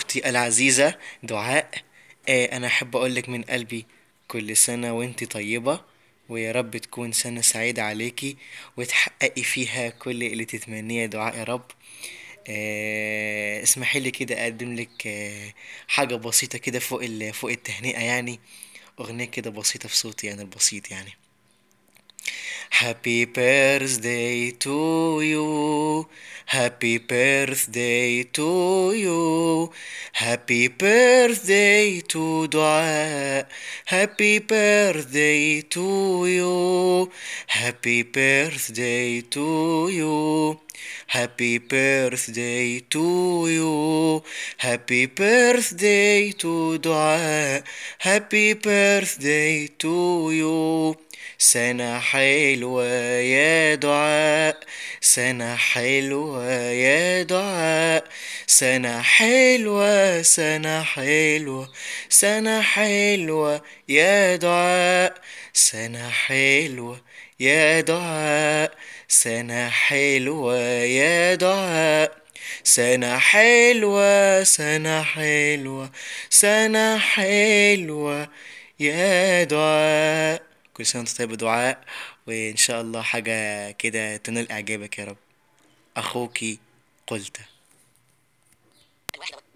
أختي العزيزة دعاء آه، أنا أحب أقولك من قلبي كل سنة وانتي طيبة ويا رب تكون سنة سعيدة عليكي وتحققي فيها كل اللي تتمنيه يا دعاء يا رب آه، اسمحي لي كده أقدم لك آه، حاجة بسيطة كده فوق ال- فوق التهنئة يعني أغنية كده بسيطة في صوتي يعني البسيط يعني Happy birthday to you. Happy birthday to you. Happy birthday to دعاء. Happy birthday to you. Happy birthday to you. Happy birthday to you. Happy birthday to دعاء. Happy birthday to you. سنة حلوة يا دعاء سنة حلوة يا دعاء سنة حلوة سنة حلوة سنة حلوة يا دعاء سنة حلوة يا دعاء سنة حلوة يا دعاء سنة حلوة سنة حلوة سنة حلوة يا دعاء كل سنة وانت طيب يا دعاء وإن شاء الله حاجة كده تنال إعجابك يا رب أخوكي قلت